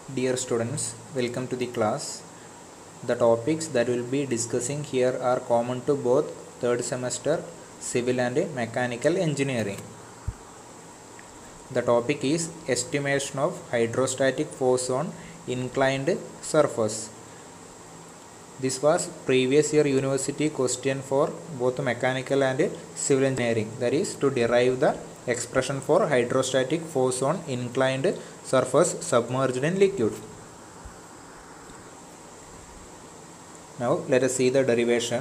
Dear students, welcome to the class. The topics that we'll be discussing here are common to both third semester civil and mechanical engineering. The topic is estimation of hydrostatic force on inclined surface. This was previous year university question for both mechanical and civil engineering. That is to derive the expression for hydrostatic force on inclined surface submerged in liquid. Now let us see the derivation.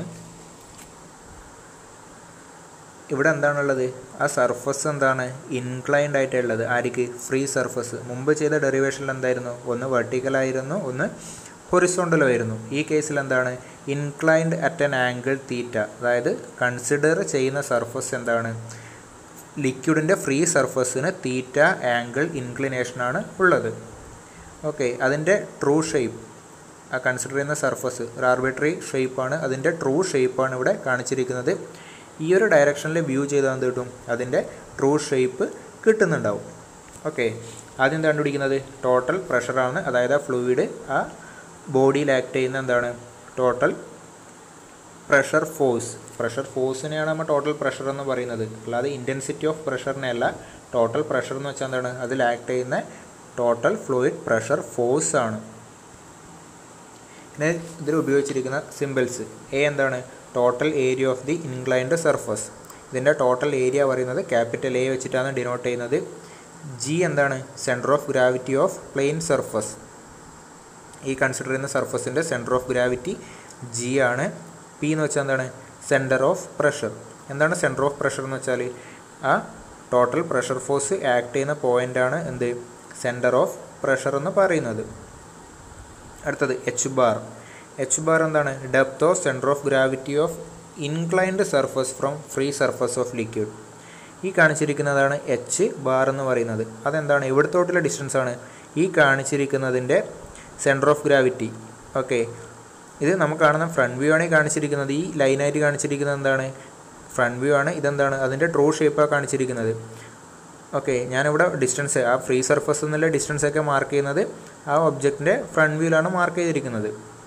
ഇവിടെ എന്താണുള്ളത് ആ surface എന്താണ് inclined ആയിട്ടുള്ളത് ആർക്ക് free surface മുമ്പ് ചെയ്ത ഡെറിവേഷനിൽ എന്തായിരുന്നു ഒന്ന് vertical ആയിരുന്നു ഒന്ന് ഹൊറിസോണ്ടലും ആയിരുന്നു ഈ കേസിൽ എന്താണ് inclined at an angle theta അതായത് കൺസിഡർ ചെയ്യുന്ന സർഫസ് എന്താണ് ലിക്വിഡിൻ്റെ ഫ്രീ സർഫസിന് തീറ്റ ആംഗിൾ ഇൻക്ലിനേഷനാണ് ഉള്ളത് ഓക്കെ അതിൻ്റെ ട്രൂ ഷേപ്പ് ആ കൺസിഡർ ചെയ്യുന്ന സർഫസ് ഒരു ആർബിട്രറി ഷേപ്പാണ് അതിൻ്റെ ട്രൂ ഷേപ്പാണ് ഇവിടെ കാണിച്ചിരിക്കുന്നത് ഈ ഒരു ഡയറക്ഷനിൽ വ്യൂ ചെയ്താൽ എന്ത് കിട്ടും അതിൻ്റെ ട്രൂ ഷേപ്പ് കിട്ടുന്നുണ്ടാവും ഓക്കെ ആദ്യം കണ്ടുപിടിക്കുന്നത് ടോട്ടൽ പ്രഷറാണ് അതായത് ആ ഫ്ലൂയിഡ് ആ ബോഡിയിൽ ആക്ട് ചെയ്യുന്ന എന്താണ് ടോട്ടൽ പ്രഷർ ഫോഴ്സ് പ്രഷർ ഫോഴ്സിനെയാണ് നമ്മൾ ടോട്ടൽ പ്രഷർ എന്ന് പറയുന്നത് അല്ലാതെ ഇൻറ്റൻസിറ്റി ഓഫ് പ്രഷറിനെ അല്ല ടോട്ടൽ പ്രഷർ എന്ന് വെച്ചാൽ എന്താണ് അതിൽ ആക്ട് ചെയ്യുന്ന ടോട്ടൽ ഫ്ലൂയിഡ് പ്രഷർ ഫോഴ്സ് ആണ് പിന്നെ ഇതിൽ ഉപയോഗിച്ചിരിക്കുന്ന സിമ്പിൾസ് എ എന്താണ് total area of the inclined surface ഇതിൻ്റെ ടോട്ടൽ ഏരിയ പറയുന്നത് ക്യാപിറ്റൽ എ വെച്ചിട്ടാണ് ഡിനോട്ട് ചെയ്യുന്നത് ജി എന്താണ് centre of gravity of plane surface ഈ കൺസിഡർ ചെയ്യുന്ന സർഫസിൻ്റെ സെൻറ്റർ ഓഫ് ഗ്രാവിറ്റി ജി ആണ് പി എന്ന് വെച്ചാൽ എന്താണ് സെൻറ്റർ ഓഫ് പ്രഷർ എന്താണ് സെൻറ്റർ ഓഫ് പ്രഷർ എന്ന് വെച്ചാൽ ആ ടോട്ടൽ പ്രഷർ ഫോഴ്സ് ആക്ട് ചെയ്യുന്ന പോയിൻ്റാണ് എന്ത് സെൻറ്റർ ഓഫ് പ്രഷർ എന്ന് പറയുന്നത് അടുത്തത് എച്ച് ബാർ എച്ച് ബാർ എന്താണ് depth of centre of gravity of inclined surface from free surface of liquid ഈ കാണിച്ചിരിക്കുന്നതാണ് എച്ച് ബാർ എന്ന് പറയുന്നത് അതെന്താണ് ഇവിടത്തോട്ടുള്ള ഡിസ്റ്റൻസ് ആണ് ഈ കാണിച്ചിരിക്കുന്നതിൻ്റെ സെൻറ്റർ ഓഫ് ഗ്രാവിറ്റി ഓക്കെ ഇത് നമുക്ക് കാണുന്ന ഫ്രണ്ട് വ്യൂ ആണ് ഈ കാണിച്ചിരിക്കുന്നത് ഈ ലൈനായിട്ട് കാണിച്ചിരിക്കുന്നത് എന്താണ് ഫ്രണ്ട് വ്യൂ ആണ് ഇതെന്താണ് അതിൻ്റെ ട്രൂ ഷേപ്പാണ് കാണിച്ചിരിക്കുന്നത് ഓക്കെ ഞാനിവിടെ ഡിസ്റ്റൻസ് ആ ഫ്രീ സർഫസ് എന്നുള്ള ഡിസ്റ്റൻസ് ഒക്കെ മാർക്ക് ചെയ്യുന്നത് ആ ഒബ്ജക്റ്റിൻ്റെ ഫ്രണ്ട് വ്യൂവിലാണ് മാർക്ക് ചെയ്തിരിക്കുന്നത്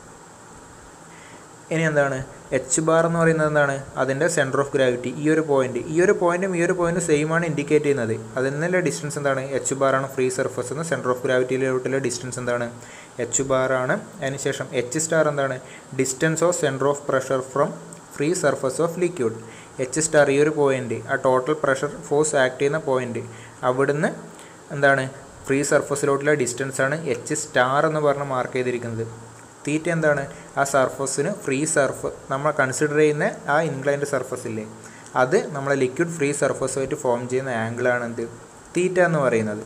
ഇനി എന്താണ് എച്ച് ബാർ എന്ന് പറയുന്നത് എന്താണ് അതിൻ്റെ സെൻറ്റർ ഓഫ് ഗ്രാവിറ്റി ഈ ഒരു പോയിന്റ് ഈ ഒരു പോയിന്റും ഈ ഒരു പോയിന്റും സെയിം ആണ് ഇൻഡിക്കേറ്റ് ചെയ്യുന്നത് അതിൽ നിന്നുള്ള ഡിസ്റ്റൻസ് എന്താണ് എച്ച് ബാർ ആണ് ഫ്രീ സർഫസ് എന്ന് സെൻറ്റർ ഓഫ് ഗ്രാവിറ്റിയിലോട്ടുള്ള ഡിസ്റ്റൻസ് എന്താണ് എച്ച് ബാർ ആണ് അതിനുശേഷം എച്ച് സ്റ്റാർ എന്താണ് distance of centre of pressure from free surface of liquid H star ഈ ഒരു പോയിന്റ് ആ ടോട്ടൽ പ്രഷർ ഫോഴ്സ് ആക്ട് ചെയ്യുന്ന പോയിന്റ് അവിടുന്ന് എന്താണ് ഫ്രീ സർഫസിലോട്ടുള്ള ഡിസ്റ്റൻസ് ആണ് എച്ച് സ്റ്റാർ എന്ന് പറഞ്ഞ് മാർക്ക് ചെയ്തിരിക്കുന്നത് തീറ്റ എന്താണ് ആ സർഫസിന് ഫ്രീ സർഫ് നമ്മൾ കൺസിഡർ ചെയ്യുന്ന ആ ഇൻക്ലൈൻഡ് സർഫസ് ഇല്ലേ അത് നമ്മളെ ലിക്വിഡ് ഫ്രീ സർഫസുമായിട്ട് ഫോം ചെയ്യുന്ന ആംഗിളാണ് എന്ത് തീറ്റ എന്ന് പറയുന്നത്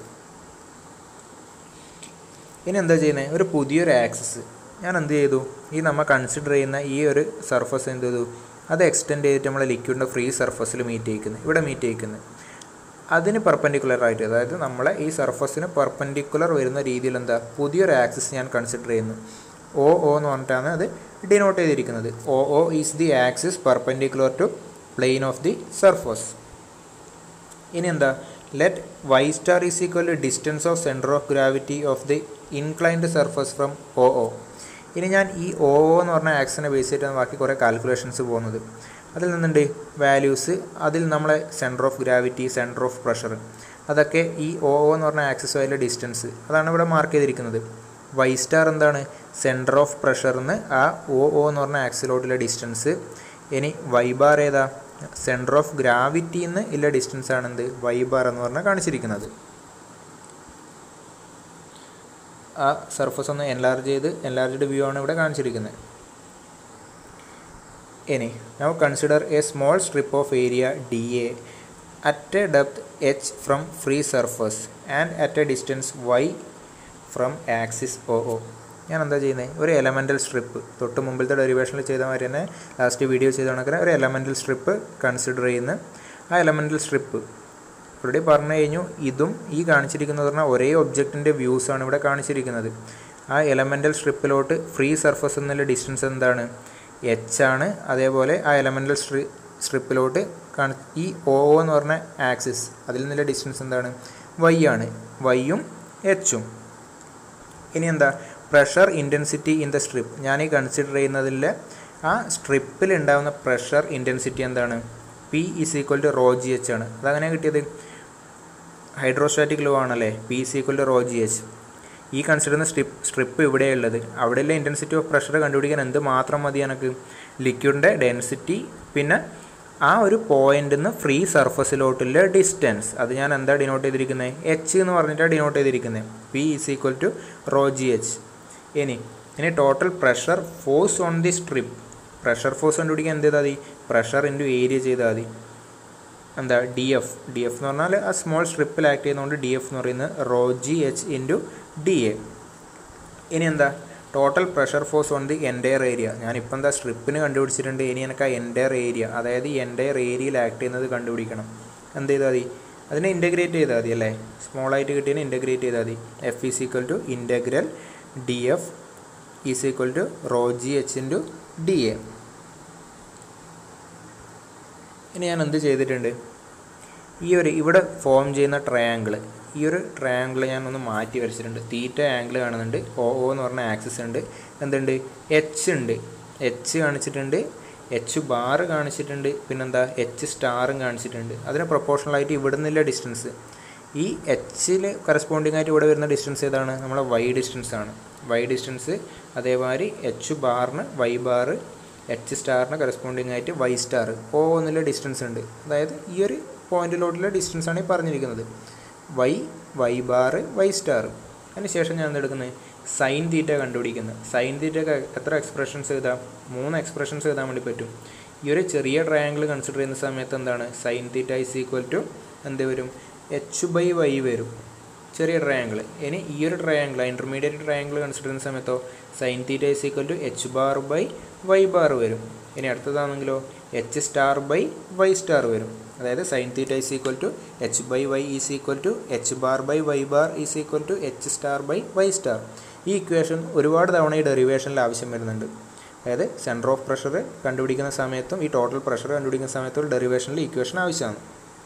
ഇനി എന്താ ചെയ്യുന്നത് ഒരു പുതിയൊരു ആക്സസ് ഞാൻ എന്ത് ചെയ്തു ഈ നമ്മൾ കൺസിഡർ ചെയ്യുന്ന ഈ ഒരു സർഫസ് എന്ത് ചെയ്തു അത് എക്സ്റ്റെൻഡ് ചെയ്തിട്ട് നമ്മളെ ലിക്വിഡിൻ്റെ ഫ്രീ സർഫസിൽ മീറ്റ് ചെയ്യിക്കുന്നത് ഇവിടെ മീറ്റ് ചെയ്യിക്കുന്നത് അതിന് പെർപ്പൻഡിക്കുലർ ആയിട്ട് അതായത് നമ്മളെ ഈ സർഫസിന് പെർപ്പൻഡിക്കുലർ വരുന്ന രീതിയിൽ എന്താ പുതിയൊരു ആക്സിസ് ഞാൻ കൺസിഡർ ചെയ്യുന്നു ഒ ഒ എന്ന് പറഞ്ഞിട്ടാണ് അത് ഡിനോട്ട് ചെയ്തിരിക്കുന്നത് O O is the axis perpendicular to plane of the surface ഇനി എന്താ let Y star is equal to distance of centre of gravity of the inclined surface from O O ഇനി ഞാൻ ഈ O O എന്ന് പറഞ്ഞ ആക്സിനെ base ചെയ്തിട്ടാണ് ബാക്കി കുറേ കാൽക്കുലേഷൻസ് പോകുന്നത് അതിൽ നിന്നുണ്ട് വാല്യൂസ് അതിൽ നമ്മളെ centre of gravity centre of pressure അതൊക്കെ ഈ ഒ ഒ എന്ന് പറഞ്ഞ ആക്സിസുമായുള്ള ഡിസ്റ്റൻസ് അതാണ് ഇവിടെ മാർക്ക് ചെയ്തിരിക്കുന്നത് വൈ സ്റ്റാർ എന്താണ് സെൻറ്റർ ഓഫ് പ്രഷറിന് ആ ഒ ഒ എന്ന് പറഞ്ഞ ആക്സിലോട്ടുള്ള ഡിസ്റ്റൻസ് ഇനി വൈ ബാർ ഏതാ സെൻറ്റർ ഓഫ് ഗ്രാവിറ്റിന്ന് ഉള്ള ഡിസ്റ്റൻസ് ആണ് എന്ത് വൈ ബാർ എന്ന് പറഞ്ഞാൽ കാണിച്ചിരിക്കുന്നത് ആ സർഫസ് ഒന്ന് എൻലാർജ് ചെയ്ത് എൻലാർജ്ഡ് വ്യൂ ആണ് ഇവിടെ കാണിച്ചിരിക്കുന്നത് ഇനി now consider a small strip of area D A at a depth H from free surface and at A distance Y from axis O O ഞാൻ എന്താ ചെയ്യുന്നത് ഒരു എലമെൻ്റൽ സ്ട്രിപ്പ് തൊട്ട് മുമ്പിലത്തെ ഡെറിവേഷനിൽ ചെയ്ത മാതിരി തന്നെ ലാസ്റ്റ് വീഡിയോ ചെയ്ത കണക്കിന് ഒരു എലമെൻ്റൽ സ്ട്രിപ്പ് കൺസിഡർ ചെയ്യുന്ന ആ എലമെൻ്റൽ സ്ട്രിപ്പ് ഇവിടെ പറഞ്ഞു കഴിഞ്ഞു ഇതും ഈ കാണിച്ചിരിക്കുന്നത് പറഞ്ഞാൽ ഒരേ ഒബ്ജക്റ്റിൻ്റെ വ്യൂസാണ് ഇവിടെ കാണിച്ചിരിക്കുന്നത് ആ എലമെൻ്റൽ സ്ട്രിപ്പിലോട്ട് ഫ്രീ സർഫസ് എന്നുള്ള ഡിസ്റ്റൻസ് എന്താണ് എച്ച് ആണ് അതേപോലെ ആ എലമെൻ്റൽ സ്ട്രി സ്ട്രിപ്പിലോട്ട് കാണി ഈ ഒ എന്ന് പറഞ്ഞ ആക്സിസ് അതിൽ നിന്നുള്ള ഡിസ്റ്റൻസ് എന്താണ് വൈ ആണ് വൈയും എച്ചും ഇനി എന്താ pressure intensity in the strip ഞാൻ ഈ കൺസിഡർ ചെയ്യുന്നതിൽ ആ സ്ട്രിപ്പിൽ ഉണ്ടാകുന്ന പ്രഷർ ഇൻറ്റൻസിറ്റി എന്താണ് P is equal to rho G H ആണ് അതങ്ങനെ കിട്ടിയത് ഹൈഡ്രോസ്റ്റാറ്റിക് ലോ ആണല്ലേ P is equal to rho G H ഈ കൺസിഡർ ചെയ്യുന്ന സ്ട്രിപ്പ് സ്ട്രിപ്പ് ഇവിടെയുള്ളത് അവിടെയുള്ള ഇൻറ്റൻസിറ്റി ഓഫ് പ്രഷർ കണ്ടുപിടിക്കാൻ എന്ത് മാത്രം മതി എനിക്ക് ലിക്വിഡിൻ്റെ ഡെൻസിറ്റി പിന്നെ ആ ഒരു പോയിന്റിൽ നിന്ന് ഫ്രീ സർഫസിലോട്ടുള്ള ഡിസ്റ്റൻസ് അത് ഞാൻ എന്താ ഡിനോട്ട് ചെയ്തിരിക്കുന്നത് എച്ച് എന്ന് പറഞ്ഞിട്ടാണ് ഡിനോട്ട് ചെയ്തിരിക്കുന്നത് P is equal to rho G H ഇനി ഇനി total pressure force on the strip pressure force കണ്ടുപിടിക്കാൻ എന്ത് ചെയ്താൽ മതി പ്രഷർ ഇൻറ്റു ഏരിയ ചെയ്താൽ മതി എന്താ ഡി എഫ് ഡി എഫ് എന്ന് പറഞ്ഞാൽ ആ സ്മോൾ സ്ട്രിപ്പിൽ ആക്ട് ചെയ്യുന്നതുകൊണ്ട് ഡി എഫ് എന്ന് പറയുന്നത് rho G H into D A ഇനി എന്താ total pressure force on the entire area ഞാനിപ്പോൾ എന്താ സ്ട്രിപ്പിന് കണ്ടുപിടിച്ചിട്ടുണ്ട് ഇനി എനിക്ക് ആ എൻറ്റയർ ഏരിയ അതായത് ഈ എൻറ്റയർ ഏരിയയിൽ ആക്ട് ചെയ്യുന്നത് കണ്ടുപിടിക്കണം എന്ത് ചെയ്താൽ മതി അതിനെ ഇൻറ്റഗ്രേറ്റ് ചെയ്താൽ മതി അല്ലേ സ്മോൾ ആയിട്ട് കിട്ടിയതിനെ ഇൻറ്റഗ്രേറ്റ് ചെയ്താൽ മതി F is equal to integral D F is equal to rho G H into D A ഇനി ഞാൻ എന്ത് ചെയ്തിട്ടുണ്ട് ഈ ഒരു ഇവിടെ ഫോം ചെയ്യുന്ന ട്രയാങ്കിൾ ഈ ഒരു ട്രയാങ്കിൾ ഞാൻ ഒന്ന് മാറ്റി വരച്ചിട്ടുണ്ട് തീറ്റ ആംഗിൾ കാണുന്നുണ്ട് ഒ ഒ എന്ന് പറഞ്ഞ ആക്സിസ് ഉണ്ട് എന്തുണ്ട് എച്ച് ഉണ്ട് എച്ച് കാണിച്ചിട്ടുണ്ട് എച്ച് ബാർ കാണിച്ചിട്ടുണ്ട് പിന്നെന്താ എച്ച് സ്റ്റാറും കാണിച്ചിട്ടുണ്ട് അതിന് പ്രൊപ്പോർഷണലായിട്ട് ഇവിടെ നിന്നുള്ള ഡിസ്റ്റൻസ് ഈ എച്ചിൽ കറസ്പോണ്ടിങ് ആയിട്ട് ഇവിടെ വരുന്ന ഡിസ്റ്റൻസ് ഏതാണ് നമ്മളെ വൈ ഡിസ്റ്റൻസ് ആണ് വൈ ഡിസ്റ്റൻസ് അതേമാതിരി എച്ച് ബാറിന് വൈ ബാർ എച്ച് സ്റ്റാറിന് കറസ്പോണ്ടിങ് ആയിട്ട് വൈ സ്റ്റാർ ഓ എന്നുള്ള ഡിസ്റ്റൻസ് ഉണ്ട് അതായത് ഈ ഒരു പോയിന്റിലോട്ടുള്ള ഡിസ്റ്റൻസ് ആണ് ഈ പറഞ്ഞിരിക്കുന്നത് Y Y bar Y star അതിന് ശേഷം ഞാൻ എന്തെടുക്കുന്നത് സൈൻ തീറ്റ കണ്ടുപിടിക്കുന്നത് സൈൻ തീറ്റക്ക് എത്ര എക്സ്പ്രഷൻസ് എഴുതാം മൂന്ന് എക്സ്പ്രഷൻസ് എഴുതാൻ വേണ്ടി പറ്റും ഈ ഒരു ചെറിയ ട്രയാങ്കിൾ കൺസിഡർ ചെയ്യുന്ന സമയത്ത് എന്താണ് sine theta is equal to എന്ത് വരും എച്ച് ബൈ വൈ വരും ചെറിയ ട്രയാങ്കിൾ ഇനി ഈ ഒരു ട്രയാങ്കിൾ ഇൻ്റർമീഡിയറ്റ് ട്രയാങ്കിൾ കൺസിഡർ ചെയ്യുന്ന സമയത്തോ sine theta is equal to H bar by Y bar വരും ഇനി അടുത്തതാണെങ്കിലോ H star by Y star വരും അതായത് sine theta is equal to H by Y is equal to H bar by Y bar is equal to H star by Y star ഈ equation ഒരുപാട് തവണ ഈ ഡെറിവേഷനിൽ ആവശ്യം വരുന്നുണ്ട് അതായത് സെൻറ്റർ ഓഫ് പ്രഷർ കണ്ടുപിടിക്കുന്ന സമയത്തും ഈ ടോട്ടൽ പ്രഷർ കണ്ടുപിടിക്കുന്ന സമയത്തും ഡെറിവേഷനിൽ ഇക്വേഷൻ ആവശ്യമാണ്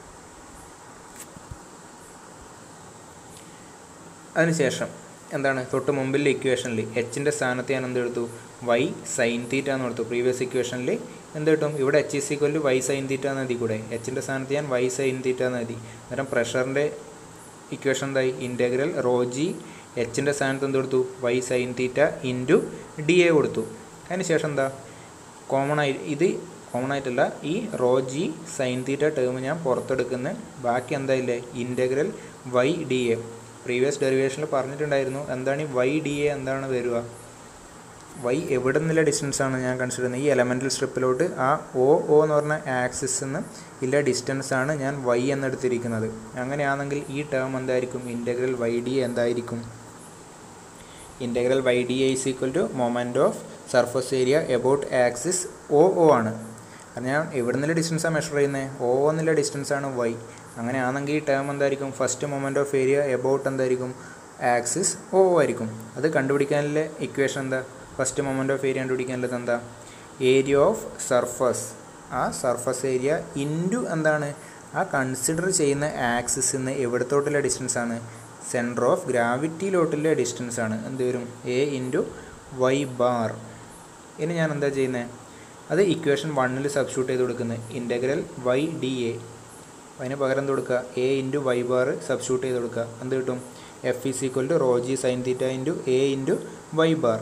അതിനുശേഷം എന്താണ് തൊട്ട് മുമ്പിലെ ഇക്വേഷനിൽ എച്ചിൻ്റെ സ്ഥാനത്ത് ഞാൻ എന്ത് എടുത്തു വൈ സൈൻ തീറ്റ എന്ന് കൊടുത്തു പ്രീവിയസ് ഇക്വേഷനിൽ എന്ത് കിട്ടും ഇവിടെ H is equal to Y sine theta എന്ന് എഴുതി കൂടെ എച്ചിൻ്റെ സ്ഥാനത്ത് ഞാൻ വൈ സൈൻ തീറ്റ എന്ന് എഴുതി അന്നേരം പ്രഷറിൻ്റെ ഇക്വേഷൻ എന്തായി ഇൻറ്റഗ്രൽ റോ ജി എച്ചിൻ്റെ സ്ഥാനത്ത് എന്ത് കൊടുത്തു Y sine theta into D A കൊടുത്തു അതിന് ശേഷം എന്താ കോമൺ ആയി ഇത് കോമൺ ആയിട്ടല്ല ഈ rho G sine theta term ഞാൻ പുറത്തെടുക്കുന്ന ബാക്കി എന്താ ഇല്ലേ integral Y D A previous ഡെറിവേഷനിൽ പറഞ്ഞിട്ടുണ്ടായിരുന്നു എന്താണ് ഈ വൈ ഡി എ എന്താണ് വരിക വൈ എവിടെ നിന്നുള്ള ഡിസ്റ്റൻസ് ആണ് ഞാൻ കൺസിഡർ ചെയ്യുന്നത് ഈ എലമെൻ്റൽ സ്ട്രിപ്പിലോട്ട് ആ ഒ ഒ എന്ന് പറഞ്ഞ ആക്സിസ് നിന്ന് ഇല്ല ഡിസ്റ്റൻസ് ആണ് ഞാൻ വൈ എന്നെടുത്തിരിക്കുന്നത് അങ്ങനെയാണെങ്കിൽ ഈ ടേം എന്തായിരിക്കും ഇൻറ്റഗ്രൽ വൈ ഡി എന്തായിരിക്കും integral Y D A is equal to moment of surface area about axis O O ആണ് അത് ഞാൻ എവിടെ നിന്നുള്ള ഡിസ്റ്റൻസാണ് മെഷർ ചെയ്യുന്നത് ഒ എന്നുള്ള ഡിസ്റ്റൻസ് ആണ് വൈ അങ്ങനെയാണെങ്കിൽ ഈ ടേം എന്തായിരിക്കും first moment of area about എന്തായിരിക്കും ആക്സിസ് ഒ ആയിരിക്കും അത് കണ്ടുപിടിക്കാനുള്ള ഇക്വേഷൻ എന്താ ഫസ്റ്റ് മൊമെൻറ്റ് ഓഫ് ഏരിയ കണ്ടുപിടിക്കാനുള്ളത് എന്താ ഏരിയ ഓഫ് സർഫസ് ആ സർഫസ് ഏരിയ ഇൻറ്റു എന്താണ് ആ കൺസിഡർ ചെയ്യുന്ന ആക്സിസിൽ നിന്ന് എവിടത്തോട്ടുള്ള ഡിസ്റ്റൻസ് ആണ് സെൻറ്റർ ഓഫ് ഗ്രാവിറ്റിയിലോട്ടുള്ള ഡിസ്റ്റൻസ് ആണ് എന്ത് വരും എ ഇൻറ്റു വൈ ബാർ ഇനി ഞാൻ എന്താ ചെയ്യുന്നത് അത് ഇക്വേഷൻ വണ്ണിൽ സബ്സ്റ്റിറ്റ്യൂട്ട് ചെയ്ത് കൊടുക്കുന്നത് ഇൻറ്റഗ്രൽ വൈ ഡി എ അതിന് പകരം എന്ത് കൊടുക്കുക A into Y bar substitute ചെയ്ത് കൊടുക്കുക എന്ത് കിട്ടും F is equal to rho G sine theta into A into Y bar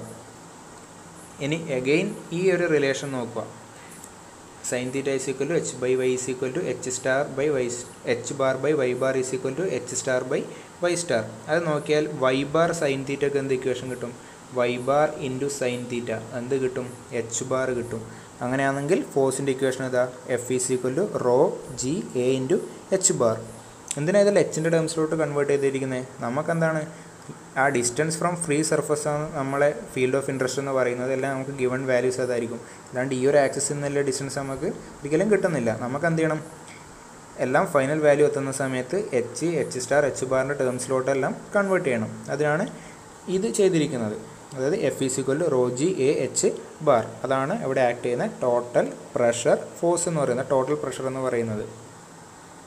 ഇനി എഗെയിൻ ഈ ഒരു റിലേഷൻ നോക്കുക sine theta is equal to H by Y is equal to H star by Y H bar by Y bar is equal to H star by Y star അത് നോക്കിയാൽ Y bar sine തീറ്റക്ക് എന്ത് equation കിട്ടും Y bar into sine theta എന്ത് കിട്ടും H bar കിട്ടും അങ്ങനെയാണെങ്കിൽ ഫോഴ്സിൻ്റെ ഇക്വേഷൻ ഏതാ F is equal to rho G A into H bar എന്തിനാ ഇതിൽ എച്ചിൻ്റെ ടേംസിലോട്ട് കൺവേർട്ട് ചെയ്തിരിക്കുന്നത് നമുക്കെന്താണ് ആ ഡിസ്റ്റൻസ് ഫ്രം ഫ്രീ സർഫസ് ആണ് നമ്മളെ ഫീൽഡ് ഓഫ് ഇൻട്രസ്റ്റ് എന്ന് പറയുന്നത് എല്ലാം നമുക്ക് ഗിവൺ വാല്യൂസ് അതായിരിക്കും അല്ലാണ്ട് ഈ ഒരു ആക്സിസിൽ നിന്നുള്ള ഡിസ്റ്റൻസ് നമുക്ക് ഒരിക്കലും കിട്ടുന്നില്ല നമുക്ക് എന്ത് ചെയ്യണം എല്ലാം ഫൈനൽ വാല്യൂ എത്തുന്ന സമയത്ത് എച്ച് എച്ച് സ്റ്റാർ എച്ച് ബാറിൻ്റെ ടേംസിലോട്ടെല്ലാം കൺവേർട്ട് ചെയ്യണം അതിനാണ് ഇത് ചെയ്തിരിക്കുന്നത് അതായത് F is equal rho G A H bar അതാണ് ഇവിടെ ആക്ട് ചെയ്യുന്ന ടോട്ടൽ പ്രഷർ ഫോഴ്സ് എന്ന് പറയുന്നത് ടോട്ടൽ പ്രഷർ എന്ന് പറയുന്നത്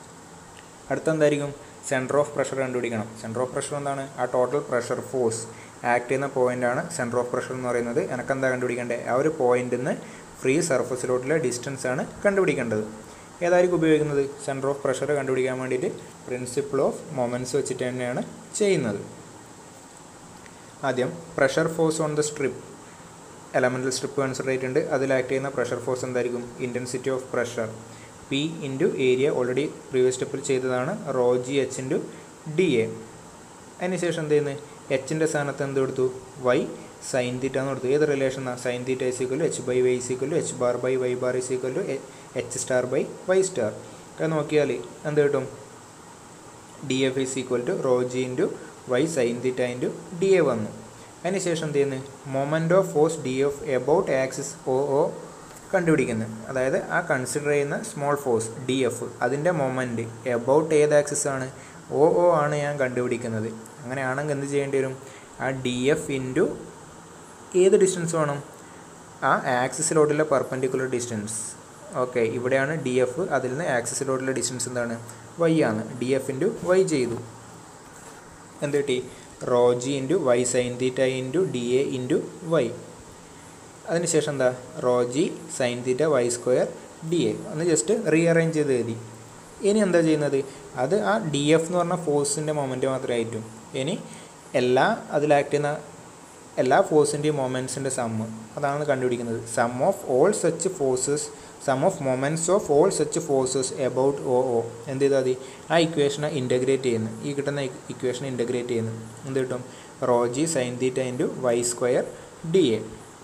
അടുത്ത എന്തായിരിക്കും സെൻറ്റർ ഓഫ് പ്രഷർ കണ്ടുപിടിക്കണം സെൻറ്റർ ഓഫ് പ്രഷർ എന്താണ് ആ ടോട്ടൽ പ്രഷർ ഫോഴ്സ് ആക്ട് ചെയ്യുന്ന പോയിൻ്റാണ് സെൻറ്റർ ഓഫ് പ്രഷർ എന്ന് പറയുന്നത് എനക്കെന്താ കണ്ടുപിടിക്കേണ്ടത് ആ ഒരു പോയിന്റിൽ നിന്ന് ഫ്രീ സർഫസിലോട്ടുള്ള ഡിസ്റ്റൻസ് ആണ് കണ്ടുപിടിക്കേണ്ടത് ഏതായിരിക്കും ഉപയോഗിക്കുന്നത് സെൻറ്റർ ഓഫ് പ്രഷർ കണ്ടുപിടിക്കാൻ വേണ്ടിയിട്ട് പ്രിൻസിപ്പിൾ ഓഫ് മൊമെൻറ്റ്സ് വെച്ചിട്ട് തന്നെയാണ് ചെയ്യുന്നത് ആദ്യം pressure force on the strip elemental strip consider ചെയ്തിട്ടുണ്ട് അതിൽ ആക്ട് ചെയ്യുന്ന പ്രഷർ ഫോഴ്സ് എന്തായിരിക്കും intensity of pressure P into area already previous സ്റ്റെപ്പിൽ ചെയ്തതാണ് rho G H into D A അതിനുശേഷം എന്ത് ചെയ്യുന്നത് എച്ചിൻ്റെ സ്ഥാനത്ത് എന്ത് കൊടുത്തു വൈ സൈൻ തീറ്റ എന്ന് കൊടുത്തു ഏത് റിലേഷനാണ് sine theta is equal H by Y is equal H bar by Y bar is equal H star by Y star അത് നോക്കിയാൽ എന്ത് കിട്ടും D F is equal to rho G into Y sine theta into D A വന്നു അതിനുശേഷം എന്ത് ചെയ്യുന്നത് moment of force D F about axis O O കണ്ടുപിടിക്കുന്നത് അതായത് ആ കൺസിഡർ ചെയ്യുന്ന സ്മോൾ ഫോഴ്സ് ഡി എഫ് അതിൻ്റെ മൊമെൻറ്റ് എബൌട്ട് ഏത് ആക്സിസ് ആണ് ഒ ഒ ആണ് ഞാൻ കണ്ടുപിടിക്കുന്നത് അങ്ങനെയാണെങ്കിൽ എന്ത് ചെയ്യേണ്ടി വരും ആ ഡി എഫ് ഇൻറ്റു ഏത് ഡിസ്റ്റൻസ് വേണം ആ ആക്സിസിലോട്ടുള്ള പെർപെൻഡിക്കുലർ ഡിസ്റ്റൻസ് ഓക്കെ ഇവിടെയാണ് ഡി എഫ് അതിൽ നിന്ന് ആക്സിസിലോട്ടുള്ള ഡിസ്റ്റൻസ് എന്താണ് വൈ ആണ് ഡി എഫ് ഇൻറ്റു വൈ ചെയ്തു എന്ത് കിട്ടി rho G into Y sine theta into D A into Y അതിനുശേഷം എന്താ rho G sine theta Y square D A ഒന്ന് ജസ്റ്റ് റീഅറേഞ്ച് ചെയ്ത് എഴുതി ഇനി എന്താ ചെയ്യുന്നത് അത് ആ ഡി എഫ് എന്ന് പറഞ്ഞ ഫോഴ്സിൻ്റെ മൊമെൻറ്റ് മാത്രമേ ആയിട്ടും ഇനി എല്ലാ അതിൽ ആക്ട് ചെയ്യുന്ന എല്ലാ ഫോഴ്സിൻ്റെയും മൊമെൻറ്റ്സിൻ്റെ സമ്മ് അതാണ് കണ്ടുപിടിക്കുന്നത് sum of all such forces sum of moments of all such forces about O O എന്ത് ചെയ്താൽ മതി ആ ഇക്വേഷനെ ഇൻ്റഗ്രേറ്റ് ചെയ്യുന്നു ഈ കിട്ടുന്ന ഇക്വേഷൻ ഇൻ്റഗ്രേറ്റ് ചെയ്യുന്നു എന്ത് കിട്ടും rho G sine theta into Y square D A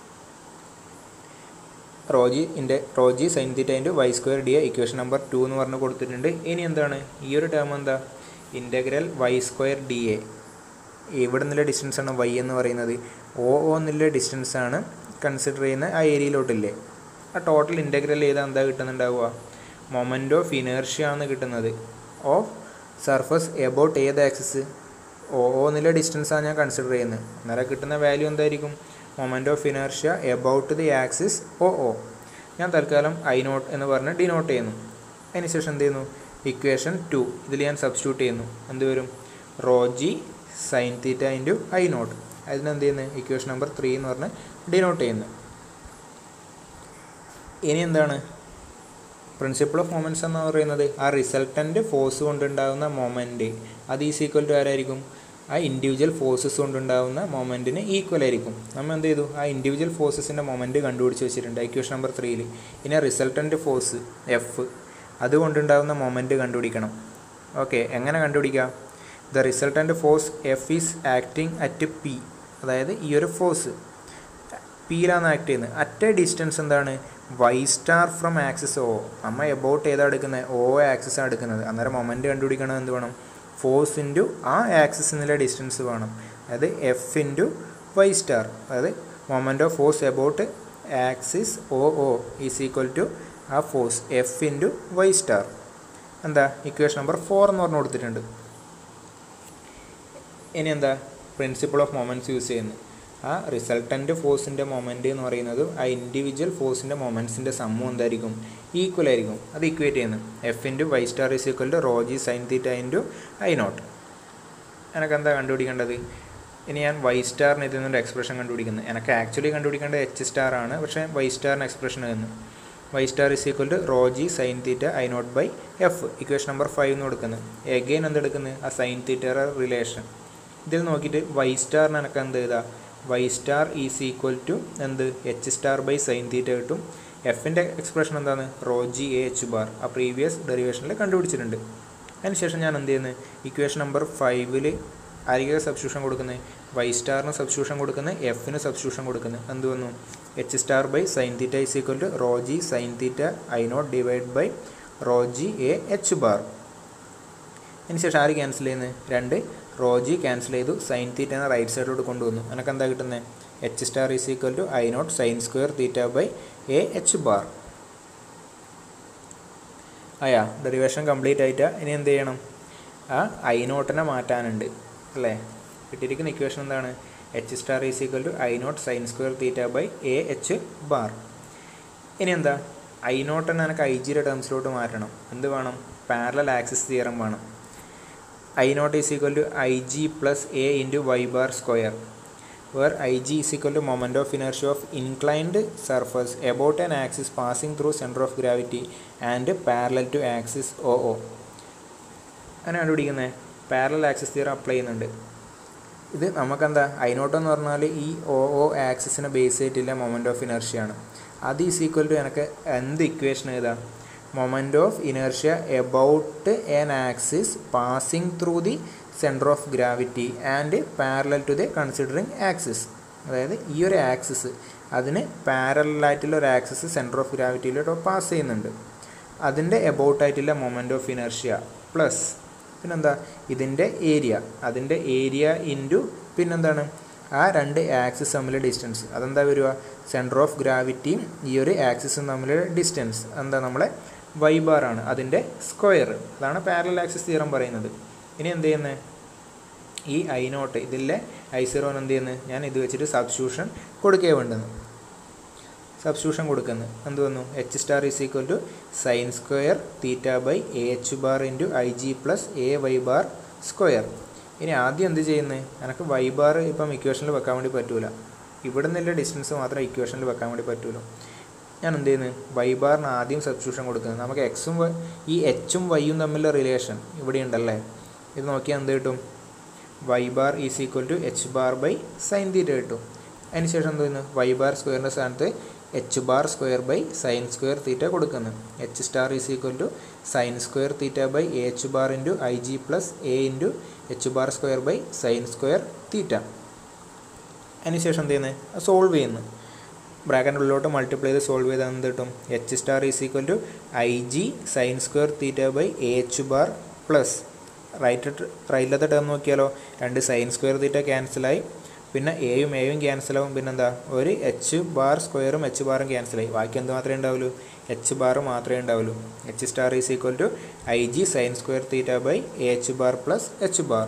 rho G ഇൻ്റെ rho G sine theta into Y square D A equation number two എന്ന് പറഞ്ഞ് കൊടുത്തിട്ടുണ്ട് ഇനി എന്താണ് ഈ ഒരു ടേം എന്താ integral Y square D A ഇവിടെ നിന്നുള്ള ഡിസ്റ്റൻസ് ആണ് വൈ എന്ന് പറയുന്നത് ഒ ഒ എന്നുള്ള ഡിസ്റ്റൻസ് ആണ് കൺസിഡർ ചെയ്യുന്ന ആ ഏരിയയിലോട്ടില്ലേ ആ ടോട്ടൽ ഇൻ്റഗ്രൽ ചെയ്താൽ എന്താ കിട്ടുന്നുണ്ടാവുക മൊമെൻ്റ് ഓഫ് ഇനേർഷ്യ ആണ് കിട്ടുന്നത് ഓഫ് സർഫസ് എബൌട്ട് ഏത് ആക്സിസ് ഒ ഒ എന്നുള്ള ഡിസ്റ്റൻസാണ് ഞാൻ കൺസിഡർ ചെയ്യുന്നത് അന്നേരം കിട്ടുന്ന വാല്യൂ എന്തായിരിക്കും moment of inertia about the axis O O ഞാൻ തൽക്കാലം ഐ നോട്ട് എന്ന് പറഞ്ഞ് ഡിനോട്ട് ചെയ്യുന്നു അതിനുശേഷം എന്ത് ചെയ്യുന്നു ഇക്വേഷൻ ടു ഇതിൽ ഞാൻ സബ്സ്റ്റിറ്റ്യൂട്ട് ചെയ്യുന്നു എന്ത് വരും rho G sine theta into I nought അതിനെന്ത് ചെയ്യുന്നത് ഇക്വേഷൻ നമ്പർ ത്രീ എന്ന് പറഞ്ഞ് ഡിനോട്ട് ചെയ്യുന്നു ഇനി എന്താണ് പ്രിൻസിപ്പിൾ ഓഫ് മൊമെൻറ്റ്സ് എന്ന് പറയുന്നത് ആ റിസൾട്ടൻ്റ് ഫോഴ്സ് കൊണ്ടുണ്ടാകുന്ന മൊമെൻറ്റ് അത് ഈസ് ഈക്വൽ ടു ആരായിരിക്കും ആ ഇൻഡിവിജ്വൽ ഫോഴ്സസ് കൊണ്ടുണ്ടാകുന്ന മൊമെൻറ്റിന് ഈക്വൽ ആയിരിക്കും നമ്മൾ എന്ത് ചെയ്തു ആ ഇൻഡിവിജ്വൽ ഫോഴ്സസിൻ്റെ മൊമെൻറ്റ് കണ്ടുപിടിച്ച് വെച്ചിട്ടുണ്ട് ഇക്വേഷൻ നമ്പർ ത്രീയിൽ ഇനി റിസൾട്ടൻ്റ് ഫോഴ്സ് എഫ് അതുകൊണ്ടുണ്ടാകുന്ന മൊമെൻറ്റ് കണ്ടുപിടിക്കണം ഓക്കെ എങ്ങനെ കണ്ടുപിടിക്കാം the resultant force F is acting at P അതായത് ഈ ഒരു ഫോഴ്സ് പിയിലാണ് ആക്ട് ചെയ്യുന്നത് അറ്റ് എ ഡിസ്റ്റൻസ് എന്താണ് Y star from axis O നമ്മൾ എബൌട്ട് ഏതാ എടുക്കുന്നത് ഓ ആക്സിസ് ആണ് എടുക്കുന്നത് അന്നേരം മൊമെൻറ്റ് കണ്ടുപിടിക്കണം എന്ത് വേണം ഫോഴ്സ് ഇൻറ്റു ആ ആക്സിസിനുള്ള ഡിസ്റ്റൻസ് വേണം അതായത് എഫ് ഇൻറ്റു വൈ സ്റ്റാർ അതായത് moment of force about axis O O is equal to ആ force F into Y star എന്താ ഇക്വേഷൻ നമ്പർ ഫോർ എന്ന് പറഞ്ഞു കൊടുത്തിട്ടുണ്ട് ഇനി എന്താ പ്രിൻസിപ്പിൾ ഓഫ് മൊമെൻറ്റ്സ് യൂസ് ചെയ്യുന്നത് ആ റിസൾട്ടൻ്റ് ഫോഴ്സിൻ്റെ മൊമെൻറ്റ് എന്ന് പറയുന്നത് ആ ഇൻഡിവിജ്വൽ ഫോഴ്സിൻ്റെ മൊമെൻറ്റ്സിൻ്റെ സമ്മു എന്തായിരിക്കും ഈക്വൽ ആയിരിക്കും അത് ഇക്വേറ്റ് ചെയ്യുന്നത് F into Y star is equal to rho G sine theta into I nought എനിക്ക് എന്താ കണ്ടുപിടിക്കേണ്ടത് ഇനി ഞാൻ വൈ സ്റ്റാറിന് ഇതിൽ നിന്നൊരു എക്സ്പ്രഷൻ കണ്ടുപിടിക്കുന്നത് എനിക്ക് ആക്ച്വലി കണ്ടുപിടിക്കേണ്ടത് എച്ച് സ്റ്റാർ ആണ് പക്ഷേ വൈ സ്റ്റാറിന് എക്സ്പ്രഷൻ തന്നു Y star is equal to rho G sine theta I nought by F equation number five എന്ന് കൊടുക്കുന്നത് എഗെയിൻ എന്തെടുക്കുന്നത് ആ സൈൻ തീറ്റയുടെ റിലേഷൻ ഇതിൽ നോക്കിയിട്ട് വൈ സ്റ്റാറിന് എനിക്ക് എന്ത് ചെയ്താൽ Y star is equal to എന്ത് H star by sine theta കിട്ടും എഫിൻ്റെ എക്സ്പ്രഷൻ എന്താണ് rho G A H bar ആ പ്രീവിയസ് ഡെറിവേഷനിൽ കണ്ടുപിടിച്ചിട്ടുണ്ട് അതിനുശേഷം ഞാൻ എന്ത് ചെയ്യുന്നത് ഇക്വേഷൻ നമ്പർ ഫൈവിൽ ആയിരിക്കും സബ്സ്റ്റിറ്റ്യൂഷൻ കൊടുക്കുന്നത് വൈ സ്റ്റാറിന് സബ്സ്റ്റിറ്റ്യൂഷൻ കൊടുക്കുന്നത് എഫിന് സബ്സ്റ്റിറ്റ്യൂഷൻ കൊടുക്കുന്നത് എന്ത് വന്നു H star by sine theta is equal to rho G sine theta I nought divide by rho G A H bar അതിനുശേഷം ആര് ക്യാൻസൽ ചെയ്യുന്നത് രണ്ട് റോ ജി ക്യാൻസൽ ചെയ്തു സൈൻ തീറ്റനെ റൈറ്റ് സൈഡിലോട്ട് കൊണ്ടുവന്നു എനിക്ക് എന്താ കിട്ടുന്നത് H star is equal to I nought sine square theta by A H bar അയാ ഡെറിവേഷൻ കംപ്ലീറ്റ് ആയിട്ട് ഇനി എന്ത് ചെയ്യണം ആ ഐ നോട്ടിനെ മാറ്റാനുണ്ട് അല്ലേ കിട്ടിയിരിക്കുന്ന ഇക്വേഷൻ എന്താണ് H star is equal to I nought sine square theta by A H bar ഇനി എന്താ ഐ നോട്ടിനെ എനിക്ക് ഐ ജിയുടെ ടേംസിലോട്ട് മാറ്റണം എന്ത് വേണം പാരലൽ ആക്സിസ് തിയറം വേണം I nought is equal to I G plus A into Y bar square where ig is equal to moment of inertia of inclined surface about an axis passing through center of gravity and parallel to axis OO. അങ്ങനെ കണ്ടുപിടിക്കുന്നത് parallel axis theorem apply ചെയ്യുന്നുണ്ട് ഇത് നമുക്കെന്താ അതിനോട്ട് എന്ന് പറഞ്ഞാൽ ഈ O O ആക്സിസിനെ base ചെയ്തിട്ടില്ല മൊമെൻ്റ് ഓഫ് ഇനർഷ്യയാണ് അത് ഈസ് ഈക്വൽ ടു എനിക്ക് എന്ത് ഇക്വേഷൻ എഴുതാം moment of inertia about an axis passing through the centre of gravity and parallel to the considering axis അതായത് ഈ ഒരു ആക്സിസ് അതിന് പാരലായിട്ടുള്ള ഒരു ആക്സിസ് സെൻറ്റർ ഓഫ് ഗ്രാവിറ്റിയിലോട്ട് പാസ് ചെയ്യുന്നുണ്ട് അതിൻ്റെ എബൌട്ടായിട്ടുള്ള മൊമെൻ്റ് ഓഫ് ഇനർഷ്യ പ്ലസ് പിന്നെന്താ ഇതിൻ്റെ ഏരിയ അതിൻ്റെ ഏരിയ ഇൻറ്റു പിന്നെന്താണ് ആ രണ്ട് ആക്സിസ് തമ്മിലെ ഡിസ്റ്റൻസ് അതെന്താ വരിക സെൻറ്റർ ഓഫ് ഗ്രാവിറ്റിയും ഈ ഒരു ആക്സിസും തമ്മിലുള്ള ഡിസ്റ്റൻസ് എന്താ നമ്മളെ വൈ ബാർ ആണ് അതിൻ്റെ സ്ക്വയർ അതാണ് പാരലൽ ആക്സിസ് തിയറം പറയുന്നത് ഇനി എന്ത് ചെയ്യുന്നത് ഈ ഐ നോട്ട് ഇതിലെ ഐ സീറോന് എന്ത് ചെയ്യുന്നത് ഞാൻ ഇത് വെച്ചിട്ട് സബ്സ്റ്റിറ്റ്യൂഷൻ കൊടുക്കേ വേണ്ടത് സബ്സ്റ്റിറ്റ്യൂഷൻ കൊടുക്കുന്നത് എന്ത് വന്നു H star is equal to sine square theta by A H bar into I G plus A Y bar square ഇനി ആദ്യം എന്ത് ചെയ്യുന്നത് എനിക്ക് വൈ ബാർ ഇപ്പം ഇക്വേഷനിൽ വെക്കാൻ വേണ്ടി പറ്റൂല ഇവിടെ നിന്നുള്ള ഡിസ്റ്റൻസ് മാത്രം ഇക്വേഷനിൽ വെക്കാൻ വേണ്ടി പറ്റുള്ളൂ ഞാൻ എന്ത് ചെയ്യുന്നത് വൈ ബാറിന് ആദ്യം സബ്സ്റ്റിറ്റ്യൂഷൻ കൊടുക്കുന്നത് നമുക്ക് എക്സും ഈ എച്ചും വൈയും തമ്മിലുള്ള റിലേഷൻ ഇവിടെ ഉണ്ടല്ലേ ഇത് നോക്കിയാൽ എന്ത് കിട്ടും Y bar is equal to H bar by sine theta കിട്ടും അതിനുശേഷം എന്ത് ചെയ്യുന്നു വൈ ബാർ സ്ക്വയറിൻ്റെ സ്ഥാനത്ത് H bar square by sine square theta കൊടുക്കുന്നു H star is equal to sine square theta by A H bar into I G plus A into H bar square by sine square theta അതിനുശേഷം എന്ത് ചെയ്യുന്നത് solve ചെയ്യുന്നു ബ്രാക്കറ്റിൻ്റെ ഉള്ളിലോട്ട് multiply ചെയ്ത് solve ചെയ്താൽ എന്ത് കിട്ടും H star is equal to I G sine square theta by A H bar plus right റൈറ്റിലത്തെ ടേം നോക്കിയാലോ രണ്ട് സൈൻ സ്ക്വയർ തീറ്റ ക്യാൻസലായി പിന്നെ എയും എയും ക്യാൻസലാവും പിന്നെന്താ ഒരു എച്ച് ബാർ സ്ക്വയറും എച്ച് ബാറും ക്യാൻസലായി ബാക്കി എന്ത് മാത്രമേ ഉണ്ടാവുള്ളൂ എച്ച് ബാർ മാത്രമേ ഉണ്ടാവുള്ളൂ H star is equal to I G sine square theta by A H bar plus H bar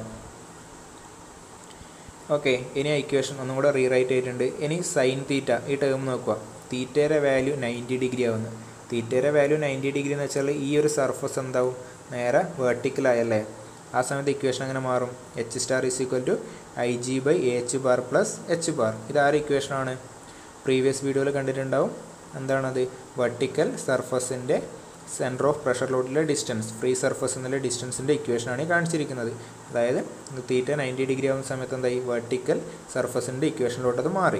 okay ഇനി ആ ഇക്വേഷൻ ഒന്നും കൂടെ റീറൈറ്റ് ചെയ്തിട്ടുണ്ട് ഇനി സൈൻ തീറ്റ ഈ ടേം നോക്കുക തീറ്റയുടെ വാല്യൂ നയൻറ്റി ഡിഗ്രി ആവുന്നു തീറ്റയുടെ വാല്യൂ നയൻറ്റി ഡിഗ്രി എന്ന് വെച്ചാൽ ഈ ഒരു സർഫസ് എന്താവും നേരെ വേർട്ടിക്കലായല്ലേ ആ സമയത്ത് ഇക്വേഷൻ അങ്ങനെ മാറും H star is equal to I G by H bar plus H bar ഇത് ആറ് ഇക്വേഷനാണ് പ്രീവിയസ് വീഡിയോയിൽ കണ്ടിട്ടുണ്ടാവും എന്താണത് വെർട്ടിക്കൽ സർഫസിൻ്റെ സെൻറ്റർ ഓഫ് പ്രഷറിലോട്ടുള്ള ഡിസ്റ്റൻസ് ഫ്രീ സർഫസ് എന്നുള്ള ഡിസ്റ്റൻസിൻ്റെ ഇക്വേഷനാണ് ഈ കാണിച്ചിരിക്കുന്നത് അതായത് തീറ്റ നയൻറ്റി ഡിഗ്രി ആവുന്ന സമയത്ത് എന്തായി വെർട്ടിക്കൽ സർഫസിൻ്റെ ഇക്വേഷനിലോട്ട് അത് മാറി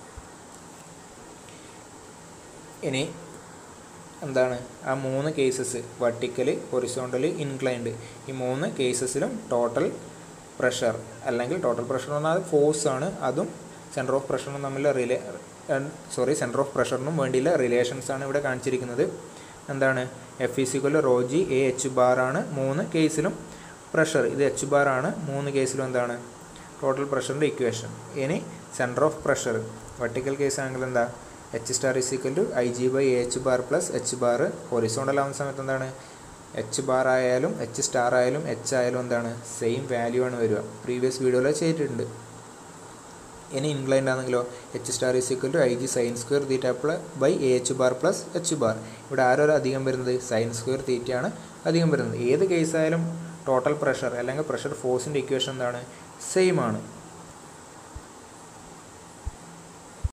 ഇനി എന്താണ് ആ മൂന്ന് കേസസ് വെർട്ടിക്കൽ ഹൊറിസോണ്ടൽ ഇൻക്ലൈൻഡ് ഈ മൂന്ന് കേസസിലും ടോട്ടൽ പ്രഷർ അല്ലെങ്കിൽ ടോട്ടൽ പ്രഷർ എന്ന് പറഞ്ഞാൽ ഫോഴ്സ് ആണ് അതും സെൻറ്റർ ഓഫ് പ്രഷറിനും തമ്മിലുള്ള റിലേ സോറി സെൻറ്റർ ഓഫ് പ്രഷറിനും വേണ്ടിയുള്ള റിലേഷൻസ് ആണ് ഇവിടെ കാണിച്ചിരിക്കുന്നത് എന്താണ് F is equal rho G A H bar ആണ് മൂന്ന് കേസിലും പ്രഷർ ഇത് എച്ച് ബാർ ആണ് മൂന്ന് കേസിലും എന്താണ് ടോട്ടൽ പ്രഷറിൻ്റെ ഇക്വേഷൻ ഇനി centre of pressure vertical case ആണെങ്കിൽ എന്താ H star is equal to I G by H bar plus H bar horizontal ആവുന്ന സമയത്ത് എന്താണ് എച്ച് ബാർ ആയാലും എച്ച് സ്റ്റാർ ആയാലും എച്ച് ആയാലും എന്താണ് സെയിം വാല്യൂ ആണ് വരിക പ്രീവിയസ് വീഡിയോയിൽ ചെയ്തിട്ടുണ്ട് ഇനി ഇൻക്ലൈൻഡ് ആണെങ്കിലോ H star is equal to I G sine square theta plus by A H bar plus H bar ഇവിടെ ആരോ അധികം വരുന്നത് സൈൻ സ്ക്വയർ തീറ്റയാണ് അധികം വരുന്നത് ഏത് കേസായാലും ടോട്ടൽ പ്രഷർ അല്ലെങ്കിൽ പ്രഷർ ഫോഴ്സിൻ്റെ ഇക്വേഷൻ എന്താണ് സെയിം ആണ്